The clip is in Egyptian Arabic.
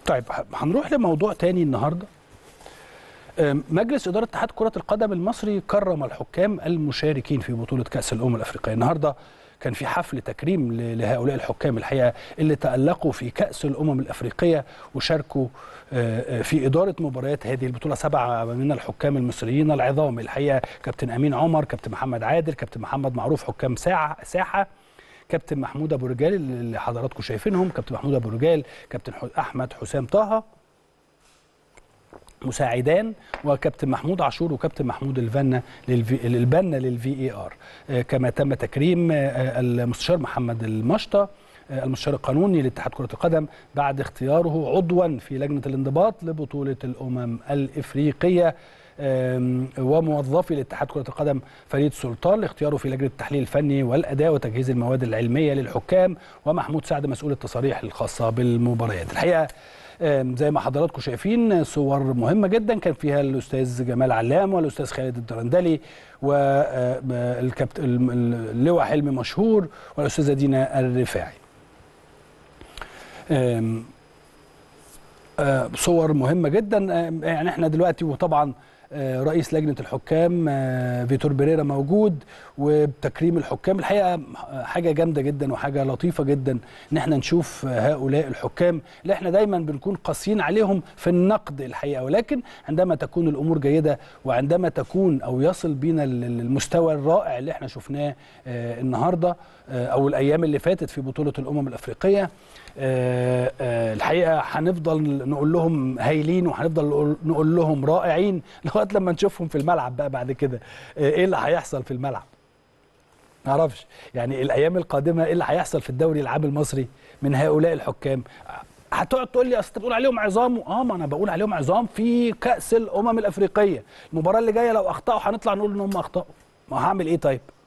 طيب هنروح لموضوع تاني النهارده أم، مجلس إدارة اتحاد كرة القدم المصري كرم الحكام المشاركين في بطولة كأس الأمم الأفريقية النهارده كان في حفل تكريم ل- لهؤلاء الحكام الحقيقة اللي تألقوا في كأس الأمم الأفريقية وشاركوا آه، آه، في إدارة مباريات هذه البطولة سبعة من الحكام المصريين العظام الحقيقة كابتن أمين عمر كابتن محمد عادل كابتن محمد معروف حكام ساعة ساحة كابتن محمود أبو رجال اللي حضراتكم شايفينهم كابتن محمود أبو رجال كابتن ح- أحمد حسام طه مساعدان وكابتن محمود عاشور وكابتن محمود الفنا للفي البنا للفي اي ار كما تم تكريم آه، المستشار محمد المشطه آه، المستشار القانوني لاتحاد كره القدم بعد اختياره عضوا في لجنه الانضباط لبطوله الامم الافريقيه آم، وموظفي لاتحاد كره القدم فريد سلطان لاختياره في لجنه التحليل الفني والاداء وتجهيز المواد العلميه للحكام ومحمود سعد مسؤول التصاريح الخاصه بالمباريات الحقيقه آم، زي ما حضراتكم شايفين صور مهمه جدا كان فيها الاستاذ جمال علام والاستاذ خالد الدرندلي والكابتن اللواء حلمي مشهور والاستاذه دينا الرفاعي آم، آه، صور مهمه جدا آه، يعني احنا دلوقتي وطبعا آه، رئيس لجنه الحكام آه، فيتور بيريرا موجود وبتكريم الحكام الحقيقه آه، حاجه جامده جدا وحاجه لطيفه جدا ان احنا نشوف آه، هؤلاء الحكام اللي احنا دايما بنكون قاسيين عليهم في النقد الحقيقه ولكن عندما تكون الامور جيده وعندما تكون او يصل بينا ال- ال- المستوى الرائع اللي احنا شفناه آه، النهارده آه، او الايام اللي فاتت في بطوله الامم الافريقيه آه، آه، الحقيقه هنفضل نقول لهم هايلين وهنفضل نقول- نقول لهم رائعين لغايه لما نشوفهم في الملعب بقى بعد كده آه، ايه اللي هيحصل في الملعب ما اعرفش يعني الايام القادمه ايه اللي هيحصل في الدوري العام المصري من هؤلاء الحكام هتقعد تقول لي اصل انت بتقول عليهم عظام اه ما انا بقول عليهم عظام في كاس الامم الافريقيه المباراه اللي جايه لو اخطاوا هنطلع نقول ان هم اخطاوا ما هعمل ايه طيب